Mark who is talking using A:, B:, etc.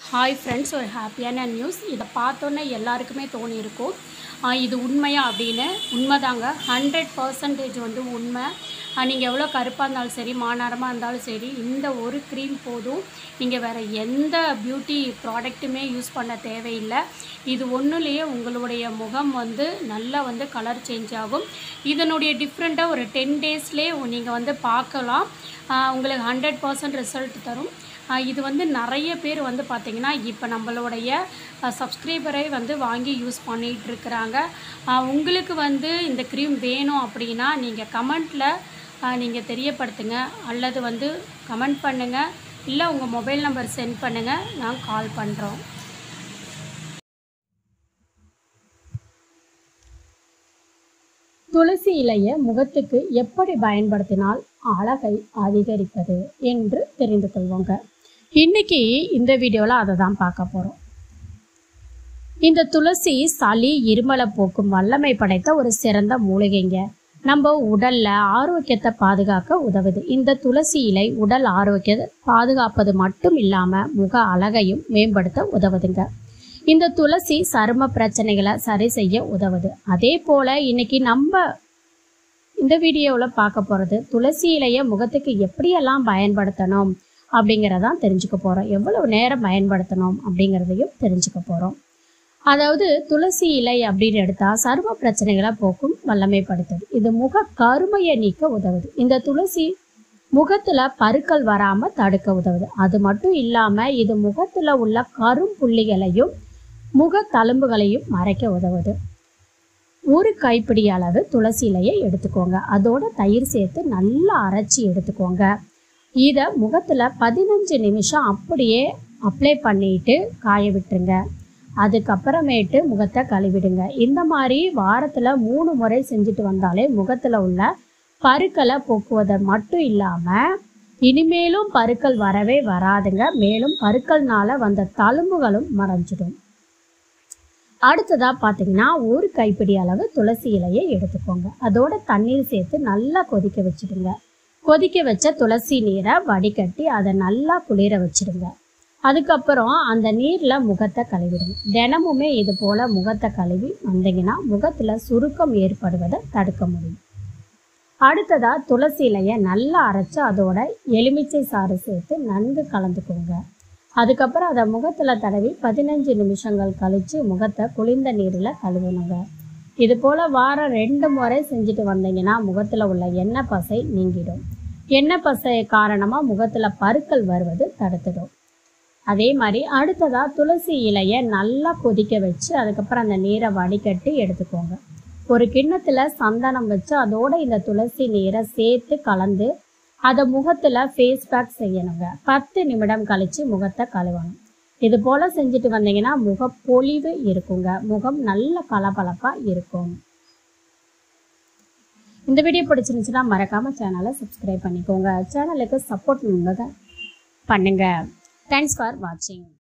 A: hi friends ஒரு ஹாப்பியான news இதை பார்த்தோன்னே எல்லாருக்குமே தோணியிருக்கும் ஆ, இது உண்மையா அப்படின்னு உண்மைதாங்க ஹண்ட்ரட் பர்சன்டேஜ் வந்து உண்மை நீங்கள் எவ்வளோ கருப்பாக இருந்தாலும் சரி மாநரமாக இருந்தாலும் சரி இந்த ஒரு க்ரீம் போதும் நீங்கள் வேறு எந்த பியூட்டி ப்ராடக்ட்டுமே யூஸ் பண்ண தேவையில்லை இது ஒன்றுலேயே உங்களுடைய முகம் வந்து நல்லா வந்து கலர் சேஞ்ச் ஆகும் இதனுடைய டிஃப்ரெண்ட்டாக ஒரு டென் டேஸ்லேயே நீங்கள் வந்து பார்க்கலாம் ஆ, உங்களுக்கு ஹண்ட்ரட் பர்சன்ட் ரிசல்ட் தரும் ஆஹ் இது வந்து நிறைய பேர் வந்து பார்த்திங்கன்னா இப்போ நம்மளுடைய சப்ஸ்கிரைபரை வந்து வாங்கி யூஸ் பண்ணிகிட்டு இருக்கிறாங்க ஆஹ் உங்களுக்கு வந்து இந்த க்ரீம் வேணும் அப்படின்னா நீங்கள் கமெண்ட்டில் நீங்கள் தெரியப்படுத்துங்க அல்லது வந்து கமெண்ட் பண்ணுங்கள் இல்லை உங்கள் மொபைல் நம்பர் சென்ட் பண்ணுங்கள் நான் கால் பண்ணுறோம் துளசி இலையை முகத்துக்கு எப்படி பயன்படுத்தினால் அழகை அதிகரிப்பது என்று தெரிந்து கொள்வோங்க இன்னைக்கு இந்த வீடியோவில் அதை தான் பார்க்க போகிறோம் இந்த துளசி சளி இருமலை போக்கும் வல்லமை படைத்த ஒரு சிறந்த மூலிகைங்க நம்ம உடல்ல ஆரோக்கியத்தை பாதுகாக்க உதவுது இந்த துளசி இலை உடல் ஆரோக்கியத்தை பாதுகாப்பது மட்டும் இல்லாம முக அழகையும் மேம்படுத்த உதவுதுங்க இந்த துளசி சரும பிரச்சனைகளை சரி செய்ய உதவுது அதே போல இன்னைக்கு நம்ம இந்த வீடியோவில் பார்க்க போகிறது துளசி இலையை முகத்துக்கு எப்படியெல்லாம் பயன்படுத்தணும் அப்படிங்கிறதான் தெரிஞ்சுக்க போகிறோம் எவ்வளவு நேரம் பயன்படுத்தணும் அப்படிங்கிறதையும் தெரிஞ்சுக்க போகிறோம் அதாவது துளசி இலை அப்படின்னு எடுத்தால் சரும பிரச்சனைகளை போக்கும் வல்லமைப்படுத்துது இது முக கருமையை நீக்க உதவுது இந்த துளசி முகத்துல பருக்கள் வராம தடுக்க உதவுது அது மட்டும் இல்லாம இது முகத்துல உள்ள கரும்புள்ளிகளையும் முக தழும்புகளையும் மறைக்க உதவுது ஒரு கைப்பிடி அளவு துளசி இலையை எடுத்துக்கோங்க அதோட தயிர் சேர்த்து நல்லா அரைச்சி எடுத்துக்கோங்க இதை முகத்தில் பதினஞ்சு நிமிஷம் அப்படியே அப்ளை பண்ணிட்டு காய விட்டுருங்க அதுக்கப்புறமேட்டு முகத்தை கழுவிடுங்க இந்த மாதிரி வாரத்தில் மூணு முறை செஞ்சுட்டு வந்தாலே முகத்தில் உள்ள பருக்களை போக்குவதை மட்டும் இல்லாமல் இனிமேலும் பருக்கள் வரவே வராதுங்க மேலும் பருக்கள்னால வந்த தழும்புகளும் மறைஞ்சிடும் அடுத்ததாக பார்த்தீங்கன்னா ஒரு கைப்பிடி அளவு துளசி இலையை எடுத்துக்கோங்க அதோட தண்ணீர் சேர்த்து நல்லா கொதிக்க வச்சிடுங்க கொதிக்க வச்ச துளசி நீரை வடிகட்டி அதை நல்லா குளிர வச்சிடுங்க அதுக்கப்புறம் அந்த நீரில் முகத்தை கழுவிடுங்க தினமுமே இது போல் முகத்தை கழுவி வந்தீங்கன்னா முகத்தில் சுருக்கம் ஏற்படுவதை தடுக்க முடியும் அடுத்ததாக துளசி இலையை நல்லா அரைச்சி அதோட எலுமிச்சை சாறு சேர்த்து நன்கு கலந்துக்கோங்க அதுக்கப்புறம் அதை முகத்தில் தடவி பதினஞ்சு நிமிஷங்கள் கழித்து முகத்தை குளிர்ந்த நீரில் கழுவணுங்க இது போல் வாரம் ரெண்டு முறை செஞ்சுட்டு வந்தீங்கன்னா முகத்தில் உள்ள எண்ணெய் பசை நீங்கிடும் எண்ணெய் பசை காரணமாக முகத்தில் பருக்கள் வருவது தடுத்துடும் அதே மாதிரி அடுத்ததாக துளசி இலையை நல்லா கொதிக்க வச்சு அதுக்கப்புறம் அந்த நீரை வடிகட்டி எடுத்துக்கோங்க ஒரு கிண்ணத்தில் சந்தனம் வச்சு அதோட இந்த துளசி நீரை சேர்த்து கலந்து அதை முகத்தில் ஃபேஸ் பேக் செய்யணுங்க பத்து நிமிடம் கழித்து முகத்தை கழுவணும் இது போல் செஞ்சுட்டு வந்தீங்கன்னா முகப்பொலிவு இருக்குங்க முகம் நல்ல பளபளப்பாக இருக்கும் இந்த வீடியோ பிடிச்சிருந்துச்சுன்னா மறக்காமல் சேனலை சப்ஸ்கிரைப் பண்ணிக்கோங்க சேனலுக்கு சப்போர்ட் பண்ணுங்க பண்ணுங்க தேங்க்ஸ் ஃபார் வாட்சிங்